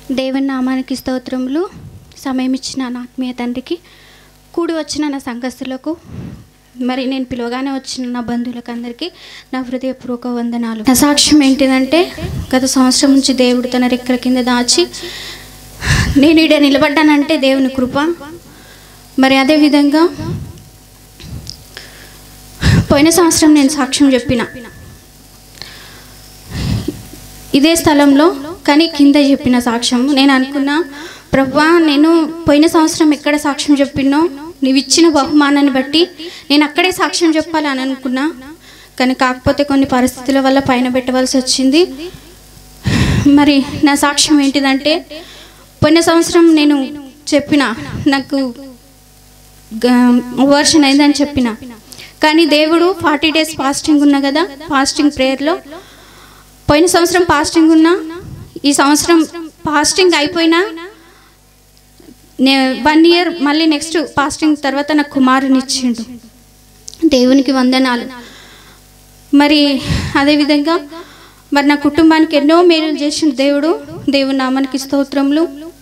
దేవుని నామానికి స్తోత్రములు సమయం ఇచ్చిన నా ఆత్మీయ తండ్రికి కూడి వచ్చిన నా సంఘస్థులకు మరి నేను పిలవగానే వచ్చిన నా బంధువులకు అందరికీ నా హృదయపూర్వక వందనాలు నా సాక్ష్యం ఏంటిదంటే గత సంవత్సరం నుంచి దేవుడు తన రెక్కల కింద దాచి నేను ఈడ నిలబడ్డానంటే దేవుని కృప మరి అదేవిధంగా పోయిన సంవత్సరం నేను సాక్ష్యం చెప్పిన ఇదే స్థలంలో కానీ కింద చెప్పిన సాక్ష్యం నేను అనుకున్నా ప్రభా నేను పోయిన సంవత్సరం ఎక్కడ సాక్ష్యం చెప్పినో నీవు ఇచ్చిన బహుమానాన్ని బట్టి నేను అక్కడే సాక్ష్యం చెప్పాలి అని అనుకున్నా కానీ కాకపోతే కొన్ని పరిస్థితుల వల్ల పైన పెట్టవలసి వచ్చింది మరి నా సాక్ష్యం ఏంటిదంటే పోయిన సంవత్సరం నేను చెప్పిన నాకు వర్షన్ అయిందని చెప్పిన కానీ దేవుడు ఫార్టీ డేస్ ఫాస్టింగ్ ఉన్నా కదా ఫాస్టింగ్ ప్రేయర్లో పోయిన సంవత్సరం ఫాస్టింగ్ ఉన్నా ఈ సంవత్సరం ఫాస్టింగ్ అయిపోయినా నే వన్ ఇయర్ మళ్ళీ నెక్స్ట్ ఫాస్టింగ్ తర్వాత నాకు కుమారుని ఇచ్చిండు దేవునికి వందనాలు మరి అదేవిధంగా మరి నా కుటుంబానికి ఎన్నో మేలు చేసిన దేవుడు దేవుని నామానికి స్తోత్రములు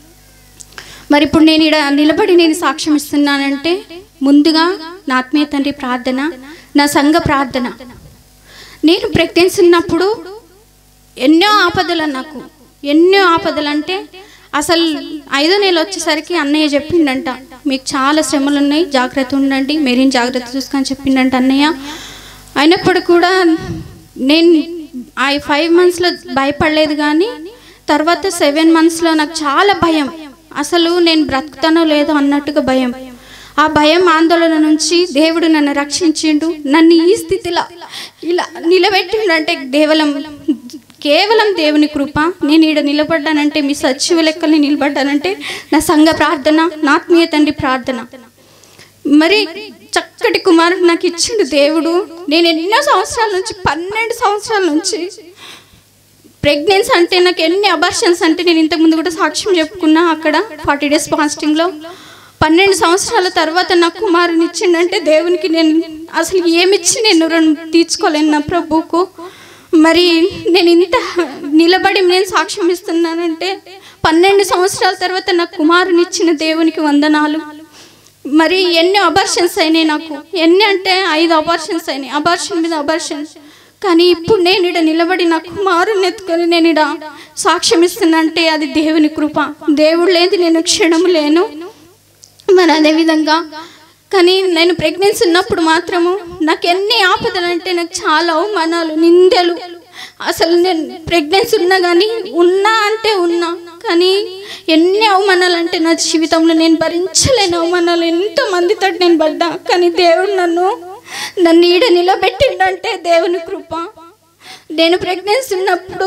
మరి ఇప్పుడు నేను ఇక్కడ నిలబడి నేను సాక్ష్యం ఇస్తున్నానంటే ముందుగా నా ఆత్మీయ తండ్రి ప్రార్థన నా సంఘ ప్రార్థన నేను ప్రెగ్నెన్సీ ఉన్నప్పుడు ఎన్నో ఆపదలు నాకు ఎన్నో ఆపదలు అంటే అసలు ఐదో నెల వచ్చేసరికి అన్నయ్య చెప్పిండంట మీకు చాలా శ్రమలు ఉన్నాయి జాగ్రత్త ఉండండి మీరేం జాగ్రత్త చూసుకొని చెప్పిండంట అన్నయ్య అయినప్పుడు కూడా నేను ఆ ఫైవ్ మంత్స్లో భయపడలేదు కానీ తర్వాత సెవెన్ మంత్స్లో నాకు చాలా భయం అసలు నేను బ్రతుకుతానో లేదో అన్నట్టుగా భయం ఆ భయం ఆందోళన నుంచి దేవుడు నన్ను రక్షించిండు నన్ను ఈ స్థితిలో ఇలా నిలబెట్టిండంటే కేవలం కేవలం దేవుని కృప నేను ఈడ నిలబడ్డానంటే మీ సచివ లెక్కల్ని నిలబడ్డానంటే నా సంఘ ప్రార్థన నా ఆత్మీయ తండ్రి ప్రార్థన మరి చక్కటి కుమారుడు నాకు ఇచ్చిండు దేవుడు నేను ఎన్నో సంవత్సరాల నుంచి పన్నెండు సంవత్సరాల నుంచి ప్రెగ్నెన్సీ అంటే నాకు ఎన్ని అబార్షన్స్ అంటే నేను ఇంతకుముందు కూడా సాక్ష్యం చెప్పుకున్నా అక్కడ ఫార్టీ డేస్ ఫాస్టింగ్లో పన్నెండు సంవత్సరాల తర్వాత నా కుమారుని ఇచ్చిండంటే దేవునికి నేను అసలు ఏమిచ్చి నేను రుణం తీర్చుకోలేను నా ప్రభువుకు మరి నేను ఇంత నిలబడి నేను సాక్ష్యం ఇస్తున్నానంటే పన్నెండు సంవత్సరాల తర్వాత నా కుమారుని ఇచ్చిన దేవునికి వందనాలు మరి ఎన్ని అబార్షన్స్ అయినాయి నాకు ఎన్ని అంటే ఐదు అబార్షన్స్ అయినాయి అబార్షన్ మీద అబార్షన్ కానీ ఇప్పుడు నేను ఇడ నిలబడి నా కుమారుని ఎత్తుకొని నేను ఇడ సాక్ష్యం ఇస్తున్నంటే అది దేవుని కృప దేవుడు లేని నేను క్షణము లేను మరి అదేవిధంగా కానీ నేను ప్రెగ్నెన్సీ ఉన్నప్పుడు మాత్రము నాకు ఎన్ని ఆపదలు అంటే నాకు చాలా అవమానాలు నిందలు అసలు నేను ప్రెగ్నెన్సీ ఉన్నా కానీ ఉన్నా అంటే ఉన్నా కానీ ఎన్ని అవమానాలు అంటే నా జీవితంలో నేను భరించలేని అవమానాలు ఎంతో మందితో నేను పడ్డా కానీ దేవుడు నన్ను నన్ను ఈడ నిలబెట్టిండంటే దేవుని కృప నేను ప్రెగ్నెన్సీ ఉన్నప్పుడు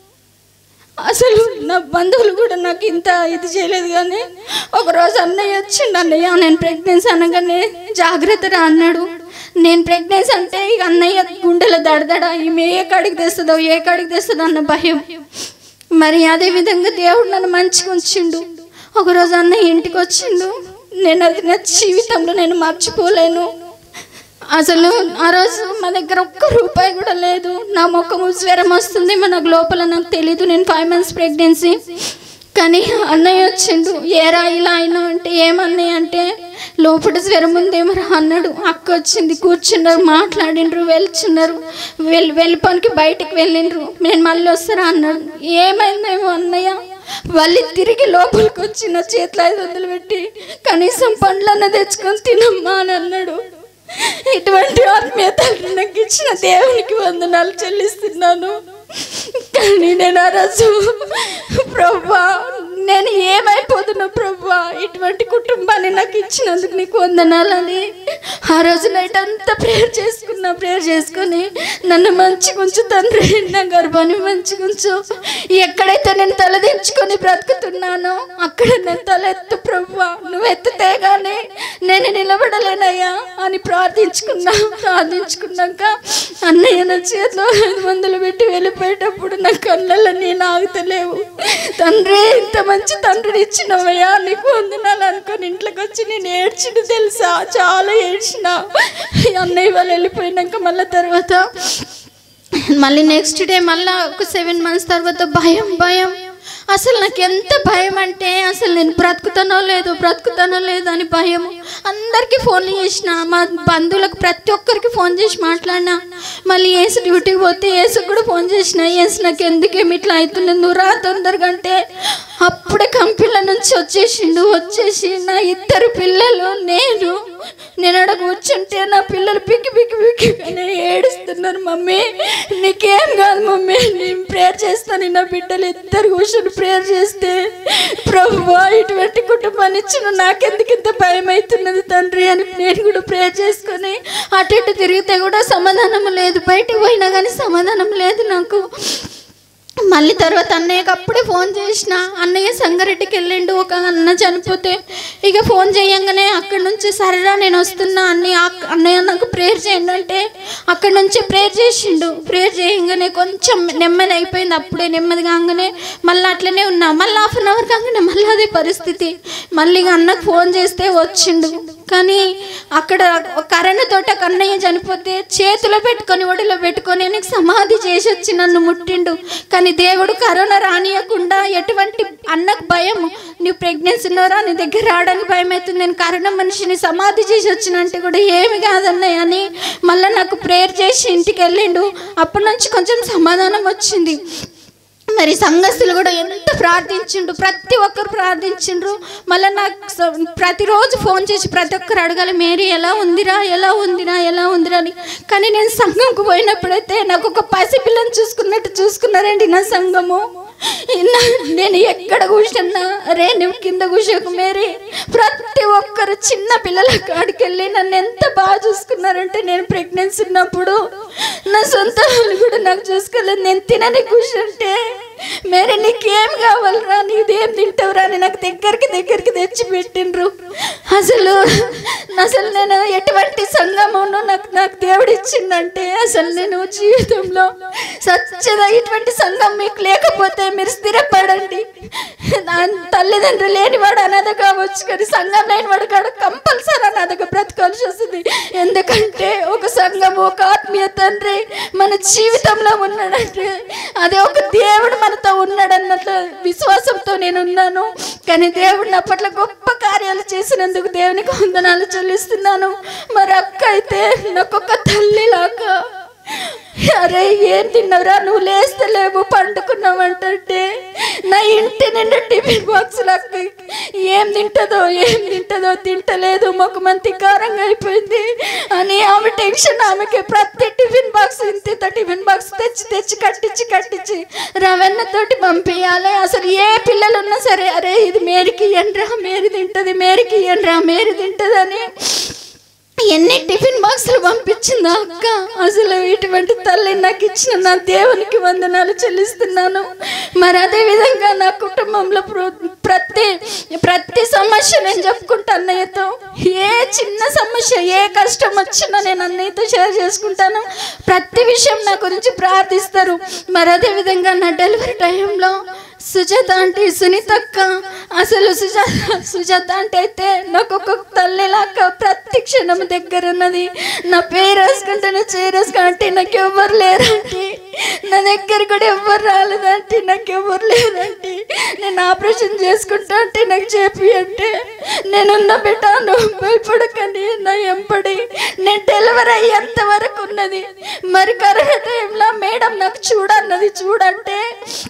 అసలు నా బంధువులు కూడా నాకు ఇంత ఇది చేయలేదు కానీ ఒకరోజు అన్నయ్య వచ్చిండు అన్నయ్య నేను ప్రెగ్నెన్సీ అనగానే జాగ్రత్తగా అన్నాడు నేను ప్రెగ్నెన్సీ అంటే ఇక అన్నయ్య గుండెల దడదడ ఈమె ఏ కాడికి తెస్తుందో ఏ కాడికి తెస్తుందో అన్న భయం మరి అదే విధంగా దేవుడు నన్ను మంచిగా ఉంచిండు ఒకరోజు అన్నయ్య ఇంటికి వచ్చిండు నేను అది నా జీవితంలో నేను మర్చిపోలేను అసలు ఆ రోజు మా దగ్గర ఒక్క రూపాయి కూడా లేదు నా ముఖము జ్వరం వస్తుంది మనకు లోపల నాకు తెలీదు నేను ఫైవ్ మంత్స్ ప్రెగ్నెన్సీ కానీ అన్నయ్య వచ్చిండు ఏరా ఇలా అయినా అంటే ఏమన్నయ్య అంటే లోపల జ్వరం ఉందేమరా అన్నాడు అక్క వచ్చింది కూర్చున్నారు మాట్లాడిండ్రు వెళ్తున్నారు వెళ్ళి వెళ్ళిపోనికి బయటికి వెళ్ళిండ్రు నేను మళ్ళీ వస్తారా అన్నాడు ఏమైందేమో అన్నయ్య మళ్ళీ తిరిగి లోపలికి వచ్చి నా చేతిలో ఐదు వందలు పెట్టి కనీసం పండ్లన్న తెచ్చుకొని తినమ్మా అని అన్నాడు ఇటువంటి ఆత్మీయత నాకు ఇచ్చిన దేవునికి వందనాలు చెల్లిస్తున్నాను కానీ నేను ఆ రోజు ప్రభా నేను ఏమైపోతున్నా ప్రభా ఇటువంటి కుటుంబాన్ని నాకు ఇచ్చినందుకు నీకు వందనాలని ఆ రోజు నైట్ అంతా ప్రేయర్ చేసుకున్నా ప్రేయర్ చేసుకొని నన్ను మంచిగా ఉంచు తండ్రి నా గర్భాన్ని మంచిగా ఉంచు ఎక్కడైతే నేను తలదించుకొని బ్రతుకుతున్నానో అక్కడ నేను తల ఎత్తు ప్రభా నువ్వు ఎత్తుతే గానీ నేను నిలబడలేనయ్యా అని ప్రార్థించుకున్నా ప్రార్థించుకున్నాక అన్నయ్య నా చేతిలో ఐదు వందలు పెట్టి వెళ్ళిపోయేటప్పుడు నా కళ్ళల్లో నేను ఆగుతలేవు తండ్రి ఇంత మంచి తండ్రిని ఇచ్చినవయ్యా నీకు వందనాలు అనుకొని ఇంట్లోకి వచ్చి నేను ఏడ్చిన తెలుసా చాలా ఏడ్చిన ఈ అన్నయ్య వాళ్ళు వెళ్ళిపోయినాక మళ్ళీ తర్వాత మళ్ళీ నెక్స్ట్ డే మళ్ళీ ఒక సెవెన్ మంత్స్ తర్వాత భయం భయం అసలు నాకు ఎంత భయం అంటే అసలు నేను బ్రతుకుతానో లేదో బ్రతుకుతానో లేదో అని భయం అందరికీ ఫోన్లు చేసిన మా బంధువులకు ప్రతి ఒక్కరికి ఫోన్ చేసి మాట్లాడినా మళ్ళీ ఏసు డ్యూటీకి పోతే ఏసుకు కూడా ఫోన్ చేసిన ఏసు నాకు ఎందుకేమి ఇట్లా అవుతుంది నువ్వు రా తొందరగా అంటే అప్పుడే కంపెనీల నుంచి వచ్చేసిండు వచ్చేసి నా ఇద్దరు పిల్లలు నేను నేను అక్కడ కూర్చుంటే నా పిల్లలు పిక్కి పిక్కి పిక్కి అని ఏడుస్తున్నారు మమ్మీ నీకేం కాదు మమ్మీ నేను ప్రేయర్ చేస్తాను నా బిడ్డలు ఇద్దరు కూర్చొని ప్రేయర్ చేస్తే ప్రభువా ఇటువంటి కుటుంబాన్ని ఇచ్చిన నాకెందుకు ఇంత భయం అవుతున్నది తండ్రి అని నేను కూడా ప్రేయర్ చేసుకొని అటు ఇటు తిరిగితే కూడా సమాధానం లేదు బయటికి పోయినా కానీ సమాధానం లేదు నాకు మళ్ళీ తర్వాత అన్నయ్యకి అప్పుడే ఫోన్ చేసిన అన్నయ్య సంగారెడ్డికి వెళ్ళిండు ఒక అన్న చనిపోతే ఇక ఫోన్ చేయంగానే అక్కడి నుంచి సరేరా నేను వస్తున్నా అన్నయ్య అక్- అన్నయ్య నాకు ప్రేయర్ చేయండి అంటే అక్కడి నుంచి ప్రేయర్ చేసిండు ప్రేయర్ చేయంగానే కొంచెం నెమ్మది అయిపోయింది అప్పుడే నెమ్మది కాగానే మళ్ళీ అట్లనే ఉన్నా మళ్ళీ హాఫ్ అన్ అవర్ కాగానే మళ్ళీ అదే పరిస్థితి మళ్ళీ ఇక అన్నకు ఫోన్ చేస్తే వచ్చిండు కానీ అక్కడ కరెంట్ తోట కన్నయ్య చనిపోతే చేతిలో పెట్టుకొని ఒడిలో పెట్టుకొని నీకు సమాధి చేసి వచ్చి నన్ను ముట్టిండు కానీ దేవుడు కరోనా రానియకుండా ఎటువంటి అన్నకు భయం నువ్వు ప్రెగ్నెన్సీ ఉన్నారా నీ దగ్గర రావడానికి భయం అవుతుంది నేను కరోనా మనిషిని సమాధి చేసి వచ్చినంటే కూడా ఏమి కాదన్నయ్య అని మళ్ళీ నాకు ప్రేయర్ చేసి ఇంటికి వెళ్ళిండు అప్పటి నుంచి కొంచెం సమాధానం వచ్చింది మరి సంఘస్థులు కూడా ఎంత ప్రార్థించిండ్రు ప్రతి ఒక్కరు ప్రార్థించిండ్రు మళ్ళీ నాకు స- ప్రతిరోజు ఫోన్ చేసి ప్రతి ఒక్కరు అడగాలి మేరీ ఎలా ఉందిరా ఎలా ఉందిరా ఎలా ఉందిరా అని కానీ నేను సంఘంకు పోయినప్పుడైతే నాకు ఒక పసిపిల్లని చూసుకున్నట్టు చూసుకున్నారండి నా సంఘము నా- నేను ఎక్కడ కూర్చున్నా అరే నువ్వు కింద కూర్చోకు మేరీ ప్రతి ఒక్కరు చిన్న పిల్లల కాడికి వెళ్ళి నన్ను ఎంత బాగా చూసుకున్నారంటే నేను ప్రెగ్నెన్సీ ఉన్నప్పుడు నా సొంత వాళ్ళు కూడా నాకు చూసుకోలేదు నేను తినని కూర్చుంటే మేరే నీకేం కావాలరా నీదేం తింటావురా అని నాకు దగ్గరికి దగ్గరికి తెచ్చి పెట్టిండ్రు అసలు అసలు నేను ఎటువంటి సంగమను నాకు నాకు దేవుడు ఇచ్చిందంటే అసలు నేను జీవితంలో సత్యద ఇటువంటి సంఘం మీకు లేకపోతే మీరు స్థిరపడండి నా తల్లిదండ్రులు లేనివాడు అనాథ కావచ్చు కానీ సంఘం లేనివాడు కాదు కంపల్సరీ అనాథగా బ్రతకాల్సి వస్తుంది ఎందుకంటే ఒక సంఘం ఒక ఆత్మీయ తండ్రి మన జీవితంలో ఉన్నాడంటే అదే ఒక దేవుడు మనతో ఉన్నాడన్నట్లు విశ్వాసంతో నేను ఉన్నాను కానీ దేవుడు నా పట్ల గొప్ప కార్యాలు చేసినందుకు దేవునికి వందనాలు చెల్లిస్తున్నాను మరి అక్క అయితే నాకొక తల్లిలాగా అరే ఏం తిన్నవరా నువ్వు లేస్తలేవు పండుకున్నావంటే నా ఇంటి నిండా టిఫిన్ బాక్సులకు ఏం తింటదో ఏం తింటదో తింటలేదు ముఖమంతి కారంగా అయిపోయింది అని ఆమె టెన్షన్ ఆమెకి ప్రతి టిఫిన్ బాక్స్ ఇంత టిఫిన్ బాక్స్ తెచ్చి తెచ్చి కట్టించి కట్టించి రవెన్నతోటి పంపించాలి అసలు ఏ పిల్లలు ఉన్నా సరే అరే ఇది మేరీకి ఇయ్యండిరా మేరీ తింటది మేరీకి ఇయ్యండిరా మేరీ తింటదని ఎన్ని టిఫిన్ బాక్సులు పంపించిందా అక్క అసలు ఇటువంటి తల్లి నాకు ఇచ్చిన నా దేవునికి వందనాలు చెల్లిస్తున్నాను మరి అదే విధంగా నా కుటుంబంలో ప్ర- ప్రతి ప్రతి సమస్య నేను చెప్పుకుంటా అన్నయ్యతో ఏ చిన్న సమస్య ఏ కష్టం వచ్చినా నేను అన్నయ్యతో షేర్ చేసుకుంటాను ప్రతి విషయం నా గురించి ప్రార్థిస్తారు మరి అదే విధంగా నా డెలివరీ టైంలో సుజాత అంటే సునీత అక్క అసలు సుజాత సుజాత అంటే అయితే నాకు ఒక తల్లిలాగా ప్రతి క్షణం దగ్గర ఉన్నది నా పేరు రాసుకుంటే నా చేయి రాసుకుంటే నాకు ఎవరు లేరంటే నా దగ్గర కూడా ఎవరు రాలేదంటే నాకు ఎవరు లేదంటే నేను ఆపరేషన్ చేసుకుంటా అంటే నాకు చెప్పి అంటే నేనున్న బిడ్డ నువ్వు భయపడకని నా ఎంపడి నేను డెలివరీ అయ్యేంత వరకు ఉన్నది మరి కరోనా టైంలో మేడం నాకు చూడన్నది చూడంటే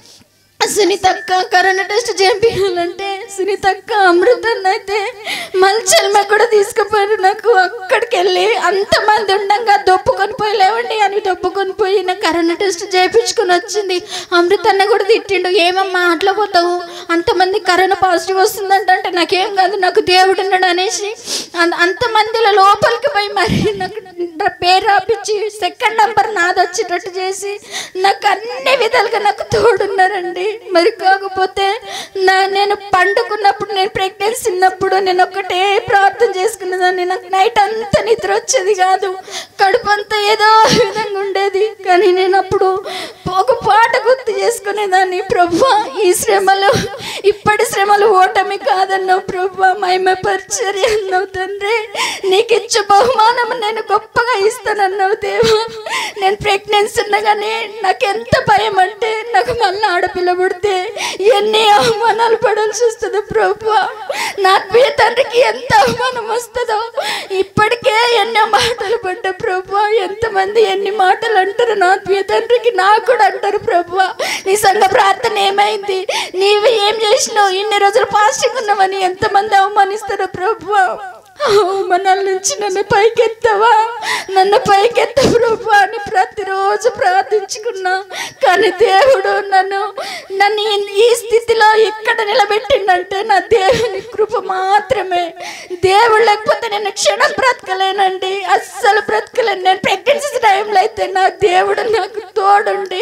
సునీతక్క కరోనా టెస్ట్ చేయించాలంటే సునీతక్క అమృతన్న అయితే మల్చల్మ కూడా తీసుకుపోయారు నాకు అక్కడికి వెళ్ళి అంతమంది ఉండగా దొప్పుకొని పోయి లేవండి అని దొప్పుకొని పోయి నా కరోనా టెస్ట్ చేయించుకొని వచ్చింది అమృతన్న కూడా తిట్టిండు ఏమమ్మా అట్లా పోతావు అంతమంది కరోనా పాజిటివ్ వస్తుందంట అంటే నాకేం కాదు నాకు దేవుడు ఉన్నాడు అనేసి అంత- అంతమందిలో లోపలికి పోయి మరి నాకు నా పేరు రాపించి సెకండ్ నంబర్ నాది వచ్చేటట్టు చేసి నాకు అన్ని విధాలుగా నాకు తోడున్నారండి మరి కాకపోతే నా నేను పండుకున్నప్పుడు నేను ప్రెగ్నెన్సీ ఉన్నప్పుడు నేను ఒకటే ప్రార్థన చేసుకునేదాన్ని నాకు నైట్ అంతా నిద్ర వచ్చేది కాదు కడుపు అంతా ఏదో విధంగా ఉండేది కానీ నేను అప్పుడు ఒక పాట గుర్తు చేసుకునేదాన్ని ప్రభు ఈ శ్రమలో ఇప్పటి శ్రమలు ఓటమి కాదన్నావు ప్రభా మహిమ పరిచర్య అన్నావు తండ్రి నీకు ఇచ్చే బహుమానం నేను గొప్పగా ఇస్తానన్నావు దేవా నేను ప్రెగ్నెన్సీ ఉండగానే నాకు ఎంత భయం అంటే నాకు మళ్ళీ ఆడపిల్ల పుడితే ఎన్ని అవమానాలు పడాల్సి వస్తుందో ప్రభా నా ప్రియ తండ్రికి ఎంత అవమానం వస్తుందో ఇప్పటికే ఎన్నో మాటలు పడ్డా ప్రభా ఎంతమంది ఎన్ని మాటలు అంటారు నా ప్రియ తండ్రికి నాకు కూడా అంటారు ప్రభా నీ సంఘ ప్రార్థన ఏమైంది నీవు ఏం చేసినావు ఇన్ని రోజులు ఫాస్టింగ్ ఉన్నావని ఎంతమంది అవమానిస్తారో ప్రభా అవమానాల నుంచి నన్ను పైకెత్తవా నన్ను పైకెత్త ప్రభు అని ప్రతిరోజు ప్రార్థించుకున్నా కానీ దేవుడు నన్ను నన్ను ఈ- ఈ స్థితిలో ఇక్కడ నిలబెట్టిండంటే నా దేవుని కృప మాత్రమే దేవుడు లేకపోతే నేను క్షణం బ్రతకలేనండి అస్సలు బ్రతకలేను నేను ప్రెగ్నెన్సీ టైంలో అయితే నా దేవుడు నాకు తోడుండి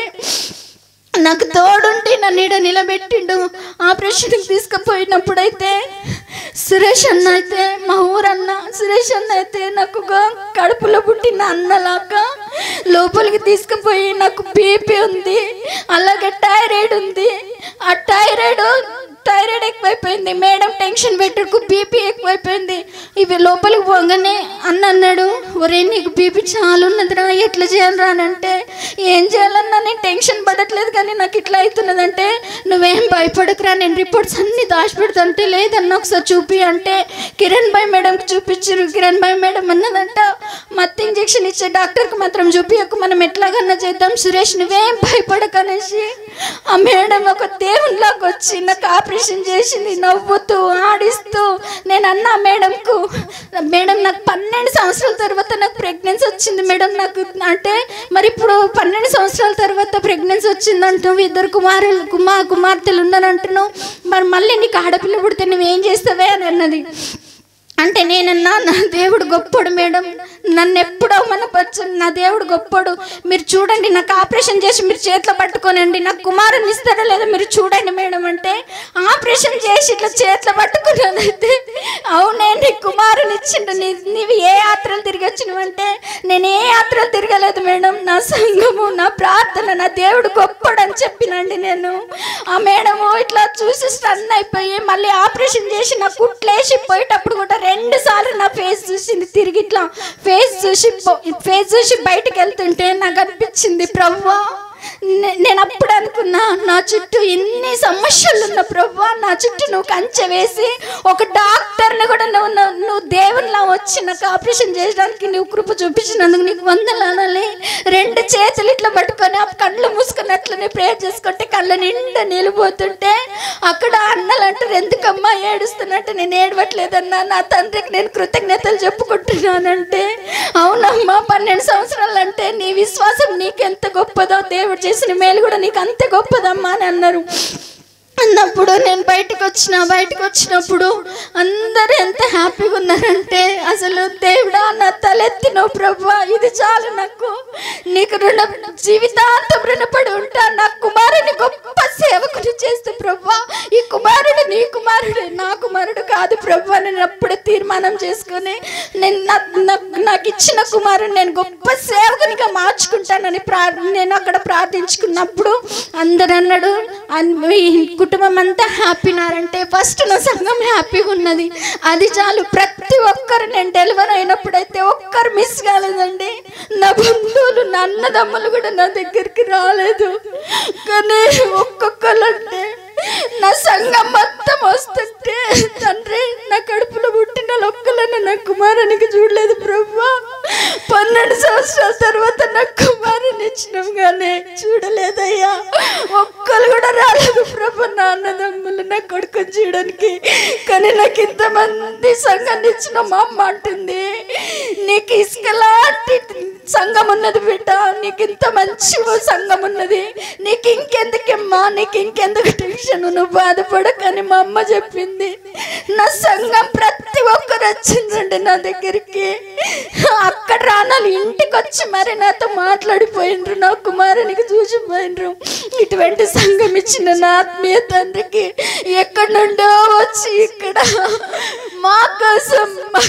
నాకు తోడుండి నన్ను ఈడ నిలబెట్టిండు ఆపరేషన్కి తీసుకుపోయినప్పుడైతే సురేష్ అన్న అయితే మా ఊరన్న సురేష్ అన్న అయితే నాకు ఒక కడుపులో పుట్టిన అన్నలాగా లోపలికి తీసుకుపోయి నాకు బీపీ ఉంది అలాగే థైరాయిడ్ ఉంది ఆ థైరాయిడ్ థైరాయిడ్ ఎక్కువైపోయింది మేడం టెన్షన్ పెట్టుకు బీపీ ఎక్కువైపోయింది ఇవి లోపలికి పోగానే అన్న అన్నాడు ఒరే నీకు బీపీ చాలా ఉన్నదిరా ఎట్లా చేయాలరా అని అంటే ఏం చేయాలన్నా నేను టెన్షన్ పడట్లేదు కానీ నాకు ఇట్లా అవుతున్నదంటే నువ్వేం భయపడకురా నేను రిపోర్ట్స్ అన్ని దాచిపెడుతుంటే లేదన్న ఒకసారి చూపి అంటే కిరణ్ భాయ్ మేడంకి చూపించారు కిరణ్ భాయ్ మేడం అన్నదంట మత్తు ఇంజెక్షన్ ఇచ్చే డాక్టర్కి మాత్రం చూపించకు మనం ఎట్లాగన్నా చేద్దాం సురేష్ నువ్వేం భయపడకనేసి ఆ మేడం ఒక దేవునిలాగా వచ్చి నాకు ఆపరేషన్ చేసింది నవ్వుతూ ఆడిస్తూ నేను అన్నా మేడంకు మేడం నాకు పన్నెండు సంవత్సరాల తర్వాత నాకు ప్రెగ్నెన్సీ వచ్చింది మేడం నాకు అంటే మరి ఇప్పుడు పన్నెండు సంవత్సరాల తర్వాత ప్రెగ్నెన్సీ వచ్చింది అంటున్నావు ఇద్దరు కుమారులు కుమార్ కుమార్తెలు ఉన్నారు అంటున్నావు మరి మళ్ళీ నీకు ఆడపిల్ల పుడితే నువ్వేం చేస్తావే అని అన్నది అంటే నేనన్నా నా దేవుడు గొప్పడు మేడం నన్ను ఎప్పుడు అవమానపరచు నా దేవుడు గొప్పడు మీరు చూడండి నాకు ఆపరేషన్ చేసి మీరు చేతిలో పట్టుకోనండి నాకు కుమారుని ఇస్తారో లేదో మీరు చూడండి మేడం అంటే ఆపరేషన్ చేసి ఇట్లా చేతిలో పట్టుకున్నానైతే అవునే నీ కుమారుని ఇచ్చిండు నీ నీవు ఏ యాత్రలు తిరిగి వచ్చినవంటే నేను ఏ యాత్రలు తిరగలేదు మేడం నా సంఘము నా ప్రార్థన నా దేవుడు గొప్పడు అని చెప్పినండి నేను ఆ మేడము ఇట్లా చూసి స్టన్ అయిపోయి మళ్ళీ ఆపరేషన్ చేసి నా కుట్లేసి పోయేటప్పుడు కూడా రెండు సార్లు నా ఫేస్ చూసింది తిరిగి ఇట్లా ఫేస్ చూసి ఫేస్ చూసి బయటకు వెళ్తుంటే నాకు అనిపించింది ప్రవ్వా నే- నేను అప్పుడు అనుకున్నా నా చుట్టూ ఎన్ని సమస్యలు ఉన్న ప్రభా నా చుట్టూ నువ్వు కంచె వేసి ఒక డాక్టర్ని కూడా నువ్వు నువ్వు- నువ్వు దేవునిలా వచ్చి నాకు ఆపరేషన్ చేయడానికి నువ్వు కృప చూపించినందుకు నీకు వందలానాలి రెండు చేతులు ఇట్లా పట్టుకొని ఆ కళ్ళు మూసుకున్నట్లనే ప్రేయర్ చేసుకుంటే కళ్ళ నిండా నిలిపోతుంటే అక్కడ అన్నలు అంటారు ఎందుకమ్మా ఏడుస్తున్నట్టు నేను ఏడవట్లేదన్నా నా తండ్రికి నేను కృతజ్ఞతలు చెప్పుకుంటున్నానంటే అవునమ్మా పన్నెండు సంవత్సరాలు అంటే నీ విశ్వాసం నీకెంత గొప్పదో దేవుడు చేసిన మేలు కూడా నీకు అంత గొప్పదమ్మా అని అన్నారు అన్నప్పుడు నేను బయటకు వచ్చిన బయటకు వచ్చినప్పుడు అందరూ ఎంత హ్యాపీగా ఉన్నారంటే అసలు దేవుడా నా తలెత్తిన ప్రభు ఇది చాలు నాకు నీకు రుణ జీవితాంతం రుణపడి ఉంటా నా కుమారుని గొప్ప సేవకుని చేస్తే ప్రభు ఈ కుమారుడు నీ కుమారుడే నా కుమారుడు కాదు ప్రభు నేను అప్పుడే తీర్మానం చేసుకుని నేను నా- నా- నాకు ఇచ్చిన కుమారుని నేను గొప్ప సేవకునిగా మార్చుకుంటానని ప్రా నేను అక్కడ ప్రార్థించుకున్నప్పుడు అందరు అన్నాడు అన్- ఈ కుటుంబం అంతా హ్యాపీనారంటే ఫస్ట్ నా సంఘం హ్యాపీగా ఉన్నది అది చాలు ప్రతి ఒక్కరు నేను డెలివరీ అయినప్పుడైతే ఒక్కరు మిస్ కాలేదండి నా బంధువులు నా అన్నదమ్ములు కూడా నా దగ్గరికి రాలేదు కానీ ఒక్కొక్కరు అంటే నా సంఘం మొత్తం వస్తుంటే తండ్రి నా కడుపులో పుట్టిన ఒక్కలను నా కుమారునికి చూడలేదు ప్రభు పన్నెండు సంవత్సరాల తర్వాత నా కుమారుని ఇచ్చినాం కానీ చూడలేదయ్యా ఒక్కరు కూడా రాలేదు ప్రభు నా అన్నదమ్ములు నా కొడుకుని చూడడానికి కానీ నాకు ఇంతమంది సంఘాన్ని ఇచ్చిన మా అమ్మ అంటుంది నీకు ఇసుకలాంటి సంఘం ఉన్నది బిడ్డ నీకు ఇంత మంచి సంఘం ఉన్నది నీకు ఇంకెందుకమ్మా నీకు ఇంకెందుకు టెన్షన్ నువ్వు బాధపడకని మా అమ్మ చెప్పింది నా సంఘం ప్రతి ఒక్కరు వచ్చిందండి నా దగ్గరికి అక్కడ రానాలు ఇంటికి వచ్చి మరి నాతో మాట్లాడిపోయినరు నా కుమారునికి చూసిపోయినరు ఇటువంటి సంఘం ఇచ్చిన నా ఆత్మీయ తండ్రికి ఎక్కడి నుండో వచ్చి ఇక్కడ మా కోసం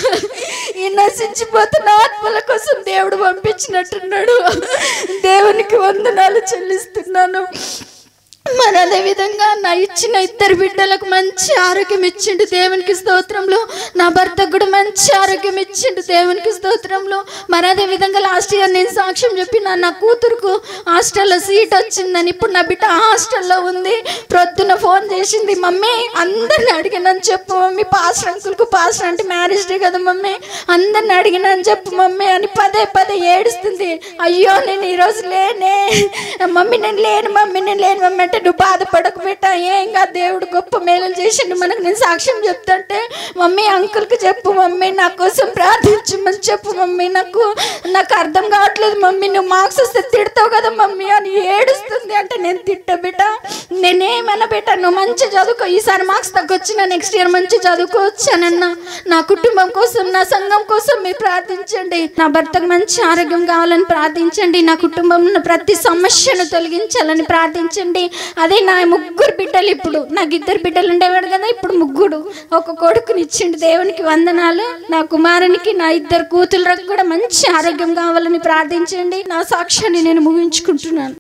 ఈ నశించిపోతున్న ఆత్మల కోసం దేవుడు పంపించినట్టున్నాడు దేవునికి వందనాలు చెల్లిస్తున్నాను మరి అదే విధంగా నా ఇచ్చిన ఇద్దరు బిడ్డలకు మంచి ఆరోగ్యం ఇచ్చిండు దేవునికి స్తోత్రంలో నా భర్తకు కూడా మంచి ఆరోగ్యం ఇచ్చిండు దేవునికి స్తోత్రంలో మరి అదే విధంగా లాస్ట్ ఇయర్ నేను సాక్ష్యం చెప్పిన నా కూతురుకు హాస్టల్లో సీట్ వచ్చిందని ఇప్పుడు నా బిడ్డ హాస్టల్లో ఉంది ప్రొద్దున ఫోన్ చేసింది మమ్మీ అందరిని అడిగినని చెప్పు మమ్మీ పాస్టర్ అంకుల్కు పాస్టర్ అంటే మ్యారేజ్ డే కదా మమ్మీ అందరిని అడిగినని చెప్పు మమ్మీ అని పదే పదే ఏడుస్తుంది అయ్యో నేను ఈరోజు లేనే మమ్మీ నేను లేను మమ్మీ నేను లేను మమ్మీ అంటే నువ్వు బాధపడకు బిడ్డ ఏం కాదు దేవుడు గొప్ప మేలు చేసిండు మనకు నేను సాక్ష్యం చెప్తుంటే మమ్మీ అంకుల్కి చెప్పు మమ్మీ నా కోసం ప్రార్థించమని చెప్పు మమ్మీ నాకు నాకు అర్థం కావట్లేదు మమ్మీ నువ్వు మార్క్స్ వస్తే తిడతావు కదా మమ్మీ అని ఏడుస్తుంది అంటే నేను తిట్ట బిడ్డ నేనేమన్నా బిడ్డ నువ్వు మంచి చదువుకో ఈసారి మార్క్స్ తగ్గొచ్చిన నెక్స్ట్ ఇయర్ మంచి చదువుకోవచ్చానన్నా నా కుటుంబం కోసం నా సంఘం కోసం మీరు ప్రార్థించండి నా భర్తకు మంచి ఆరోగ్యం కావాలని ప్రార్థించండి నా కుటుంబంలో ఉన్న ప్రతి సమస్యను తొలగించాలని ప్రార్థించండి అదే నా ముగ్గురు బిడ్డలు ఇప్పుడు నాకు ఇద్దరు బిడ్డలు ఉండేవాడు కదా ఇప్పుడు ముగ్గురు ఒక కొడుకుని ఇచ్చిండు దేవునికి వందనాలు నా కుమారునికి నా ఇద్దరు కూతుళ్ళకు కూడా మంచి ఆరోగ్యం కావాలని ప్రార్థించండి నా సాక్ష్యాన్ని నేను ముగించుకుంటున్నాను